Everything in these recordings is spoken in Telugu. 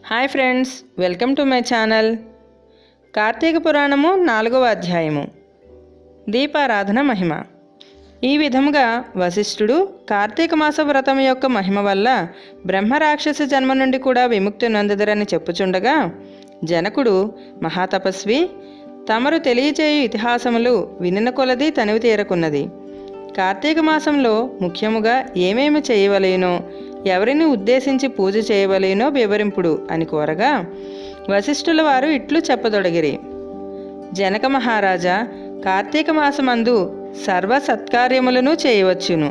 Hi friends welcome to my channel Karthika Puranamu నాలుగవ అధ్యాయము దీపారాధన మహిమ ఈ విధముగా వశిష్ఠుడు కార్తీక మాస వ్రతం యొక్క మహిమ వల్ల బ్రహ్మరాక్షస జన్మ నుండి కూడా విముక్తి నొందదరని చెప్పుచుండగా జనకుడు మహాతపస్వి తమరు తెలియచేయు ఇతిహాసములు వినిన కొలది తనివి తీరకున్నది కార్తీక మాసంలో ముఖ్యముగా ఏమేమి చేయవలేనో ఎవరిని ఉద్దేశించి పూజ చేయవలేనో వివరింపుడు అని కోరగా వశిష్ఠుల వారు ఇట్లు చెప్పదొడగిరి జనక మహారాజా కార్తీక మాసమందు సర్వ సత్కార్యములను చేయవచ్చును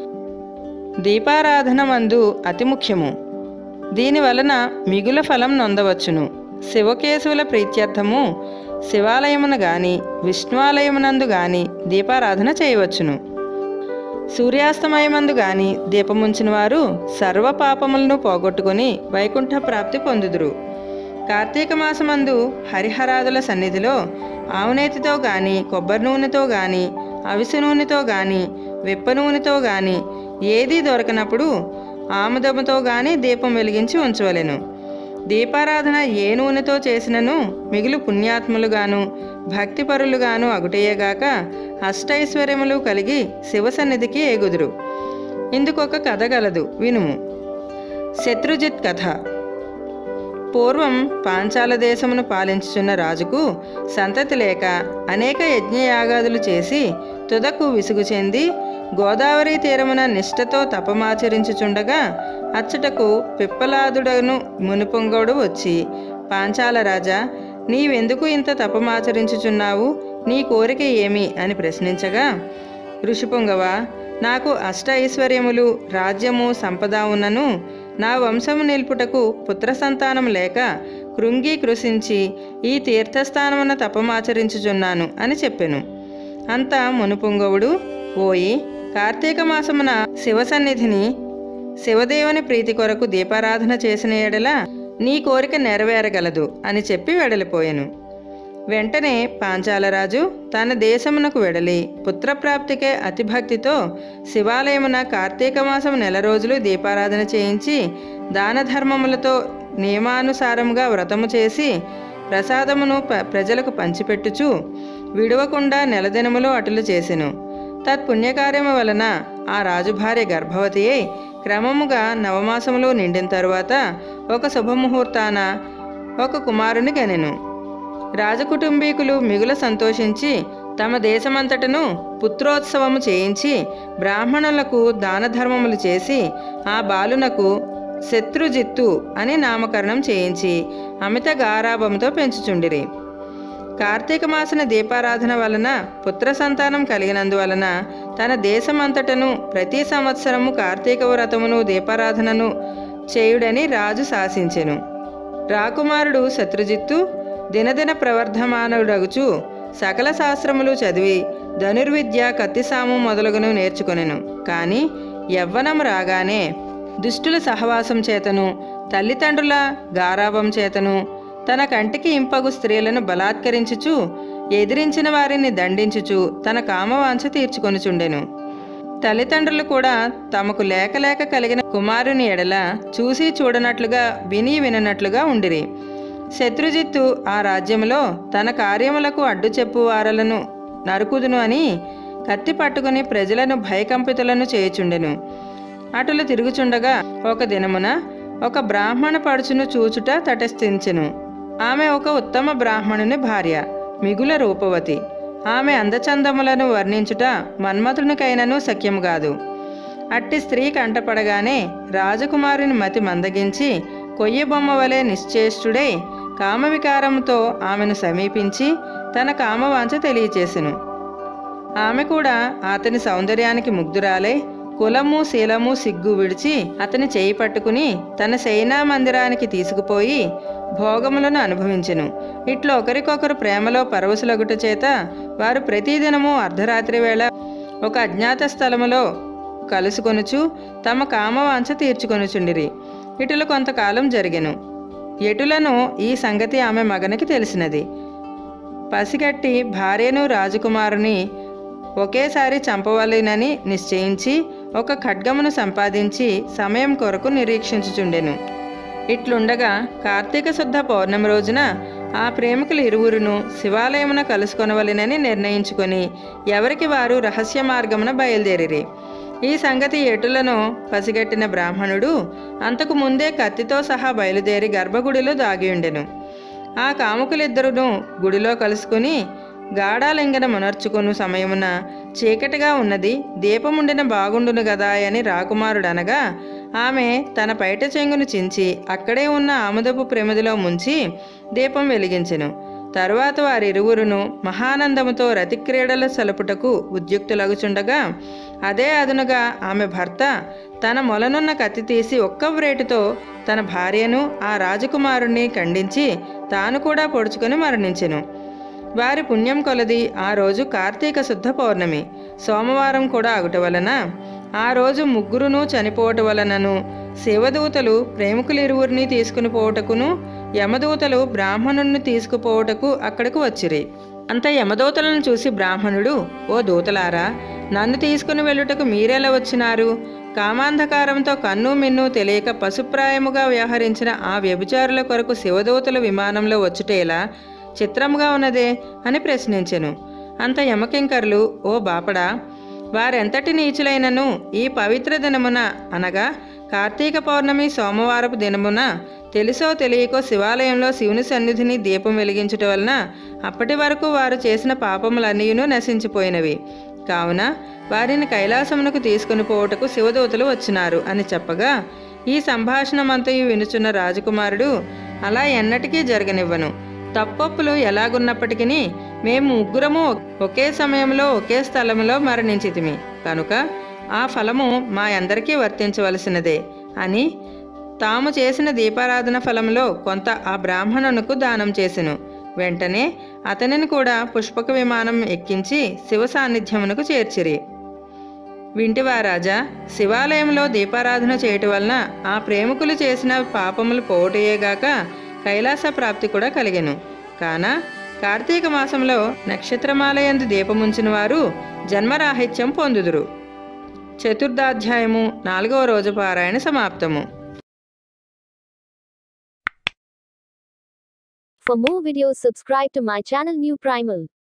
దీపారాధన మందు అతి ముఖ్యము దీని వలన మిగుల ఫలం నొందవచ్చును శివకేశవుల ప్రీత్యర్థము శివాలయమున గాని విష్ణువాలయమునందు గాని దీపారాధన చేయవచ్చును సూర్యాస్తమయమందు గాని దీపముంచిన వారు సర్వ పాపములను పోగొట్టుకుని వైకుంఠ ప్రాప్తి పొందుదురు కార్తీక మాసమందు హరిహరాదుల సన్నిధిలో ఆవునేతితో గాని కొబ్బరి నూనెతో గాని అవిసె నూనెతో గాని విప్ప నూనెతో గాని ఏదీ దొరకనప్పుడు ఆముదముతో గాని దీపం వెలిగించి ఉంచవలెను దీపారాధన ఏ నూనెతో చేసినను మిగులు పుణ్యాత్ములుగాను భక్తిపరులుగాను అగుటయ్యగాక అష్టైశ్వర్యములు కలిగి శివసన్నిధికి ఏగుదురు ఇందుకొక కథ గలదు వినుము శత్రుజిత్ కథ పూర్వం పాంచాల దేశమును పాలించుచున్న రాజుకు సంతతి లేక అనేక యజ్ఞయాగాదులు చేసి తుదకు విసుగు చెంది గోదావరి తీరమున నిష్ఠతో తపమాచరించుచుండగా అచ్చటకు పిప్పలాదుడను మునిపొంగోడు వచ్చి పాంచాల రాజా నీవెందుకు ఇంత తపమాచరించుచున్నావు నీ కోరిక ఏమి అని ప్రశ్నించగా ఋషిపొంగవ నాకు అష్ట ఐశ్వర్యములు రాజ్యము సంపద ఉన్నను నా వంశము నిలుపుటకు పుత్ర సంతానం లేక కృంగి కృషించి ఈ తీర్థస్థానమున తపమాచరించుచున్నాను అని చెప్పెను అంతా మునుపుంగవుడు ఓయి కార్తీక మాసమున శివసన్నిధిని శివదేవుని ప్రీతి కొరకు దీపారాధన చేసిన ఎడల నీ కోరిక నెరవేరగలదు అని చెప్పి వెడలిపోయెను వెంటనే పాంచాలరాజు తన దేశమునకు వెడలి పుత్రప్రాప్తికే అతిభక్తితో శివాలయమున కార్తీక మాసం నెల రోజులు దీపారాధన చేయించి దాన ధర్మములతో నియమానుసారముగా వ్రతము చేసి ప్రసాదమును ప- ప్రజలకు పంచిపెట్టుచు విడవకుండా నెలదినములు అటులు చేసెను తత్పుణ్యకార్యము వలన ఆ రాజు భార్య గర్భవతి అయి క్రమముగా నవమాసములు నిండిన తరువాత ఒక శుభముహూర్తాన ఒక కుమారుని గనెను రాజకుటుంబీకులు మిగుల సంతోషించి తమ దేశమంతటను పుత్రోత్సవము చేయించి బ్రాహ్మణులకు దాన ధర్మములు చేసి ఆ బాలునకు శత్రుజిత్తు అని నామకరణం చేయించి అమిత గారాభంతో పెంచుచుండిరి కార్తీక మాసన దీపారాధన వలన పుత్ర సంతానం కలిగినందువలన తన దేశమంతటను ప్రతి సంవత్సరము కార్తీక వ్రతమును దీపారాధనను చేయుడని రాజు శాసించెను రాకుమారుడు శత్రుజిత్తు దినదిన ప్రవర్ధమానుడగుచు సకల శాస్త్రములు చదివి ధనుర్విద్య కత్తిసాము మొదలగును నేర్చుకొనెను కానీ యవ్వనం రాగానే దుష్టుల సహవాసం చేతను తల్లిదండ్రుల గారాభం చేతను తన కంటికి ఇంపగు స్త్రీలను బలాత్కరించుచు ఎదిరించిన వారిని దండించుచు తన కామవాంఛ తీర్చుకొనుచుండెను తల్లిదండ్రులు కూడా తమకు లేక లేక కలిగిన కుమారుని ఎడల చూసి చూడనట్లుగా విని విననట్లుగా ఉండిరి శత్రుజిత్తు ఆ రాజ్యములో తన కార్యములకు అడ్డు చెప్పు వారలను నరుకుదును అని కత్తి పట్టుకుని ప్రజలను భయకంపితులను చేయుచుండెను అటులు తిరుగుచుండగా ఒక దినమున ఒక బ్రాహ్మణ పడుచును చూచుట తటస్థించెను ఆమె ఒక ఉత్తమ బ్రాహ్మణుని భార్య మిగుల రూపవతి ఆమె అందచందములను వర్ణించుట మన్మథునికైనను సఖ్యము కాదు అట్టి స్త్రీ కంటపడగానే రాజకుమారుని మతి మందగించి కొయ్య బొమ్మ వలె నిశ్చేష్టుడై కామవికారముతో ఆమెను సమీపించి తన కామవాంఛ తెలియచేసెను ఆమె కూడా అతని సౌందర్యానికి ముగ్ధురాలై కులము శీలము సిగ్గు విడిచి అతని చేయి పట్టుకుని తన సేనా మందిరానికి తీసుకుపోయి భోగములను అనుభవించెను ఇట్లా ఒకరికొకరు ప్రేమలో పరవశులగుట చేత వారు ప్రతిదినము అర్ధరాత్రి వేళ ఒక అజ్ఞాత స్థలములో కలుసుకొనుచు తమ కామవాంఛ తీర్చుకొనుచుండిరి ఇటులు కొంతకాలం జరిగెను ఎటులను ఈ సంగతి ఆమె మగనికి తెలిసినది పసిగట్టి భార్యను రాజకుమారుని ఒకేసారి చంపవలెనని నిశ్చయించి ఒక ఖడ్గమును సంపాదించి సమయం కొరకు నిరీక్షించుచుండెను ఇట్లుండగా కార్తీక శుద్ధ పౌర్ణమి రోజున ఆ ప్రేమికులు ఇరువురును శివాలయమున కలుసుకొనవలెనని నిర్ణయించుకొని ఎవరికి వారు రహస్య మార్గమున బయలుదేరిరి ఈ సంగతి ఎటులను పసిగట్టిన బ్రాహ్మణుడు అంతకు ముందే కత్తితో సహా బయలుదేరి గర్భగుడిలో దాగియుండెను ఆ కాముకులిద్దరును గుడిలో కలుసుకుని గాఢాలింగన మునర్చుకుని సమయమున చీకటిగా ఉన్నది దీపముండిన బాగుండును గదా అని రాకుమారుడనగా ఆమె తన పైట చెంగును చించి అక్కడే ఉన్న ఆముదపు ప్రమిదిలో ముంచి దీపం వెలిగించెను తరువాత వారిరువురును మహానందముతో రతిక్రీడల సలుపుటకు ఉద్యుక్తులగుచుండగా అదే అదునుగా ఆమె భర్త తన మొలనున్న కత్తి తీసి ఒక్క వ్రేటుతో తన భార్యను ఆ రాజకుమారుణ్ణి ఖండించి తాను కూడా పొడుచుకొని మరణించెను వారి పుణ్యం కొలది ఆ రోజు కార్తీక శుద్ధ పౌర్ణమి సోమవారం కూడా అగుట వలన ఆ రోజు ముగ్గురును చనిపోవటం వలనను శివదూతలు ప్రేమికులిరువురిని తీసుకుని పోవటకును యమదూతలు బ్రాహ్మణుణ్ణి తీసుకుపోవటకు అక్కడకు వచ్చిరి అంత యమదూతలను చూసి బ్రాహ్మణుడు ఓ దూతలారా నన్ను తీసుకుని వెళ్ళుటకు మీరెలా వచ్చినారు కామాంధకారంతో కన్ను మిన్ను తెలియక పశుప్రాయముగా వ్యవహరించిన ఆ వ్యభిచారుల కొరకు శివదూతలు విమానంలో వచ్చుటేలా చిత్రముగా ఉన్నదే అని ప్రశ్నించెను అంత యమకింకర్లు ఓ బాపడా వారెంతటి నీచులైనను ఈ పవిత్ర దినమున అనగా కార్తీక పౌర్ణమి సోమవారపు దినమున తెలుసో తెలియకో శివాలయంలో శివుని సన్నిధిని దీపం వెలిగించుట వలన అప్పటి వరకు వారు చేసిన పాపములన్నీయును నశించిపోయినవి కావున వారిని కైలాసమునకు తీసుకుని పోవుటకు శివదూతలు వచ్చినారు అని చెప్పగా ఈ సంభాషణమంతయు వినుచున్న రాజకుమారుడు అలా ఎన్నటికీ జరగనివ్వను తప్పొప్పులు ఎలాగున్నప్పటికీ మేము ముగ్గురము ఒకే సమయంలో ఒకే స్థలంలో మరణించితిమి కనుక ఆ ఫలము మా అందరికీ వర్తించవలసినదే అని తాము చేసిన దీపారాధన ఫలంలో కొంత ఆ బ్రాహ్మణునకు దానం చేసెను వెంటనే అతనిని కూడా పుష్పక విమానం ఎక్కించి శివ సాన్నిధ్యమునకు చేర్చిరి వింటివా రాజా శివాలయంలో దీపారాధన చేయటం వలన ఆ ప్రేమికులు చేసిన పాపములు పోవటయేగాక కైలాస ప్రాప్తి కూడా కలిగెను కాన కార్తీక మాసంలో నక్షత్రమాలయందు దీపముంచిన వారు జన్మరాహిత్యం పొందుదురు చతుర్థాధ్యాయము నాలుగవ రోజు పారాయణ సమాప్తము For more videos subscribe to my channel New Primal.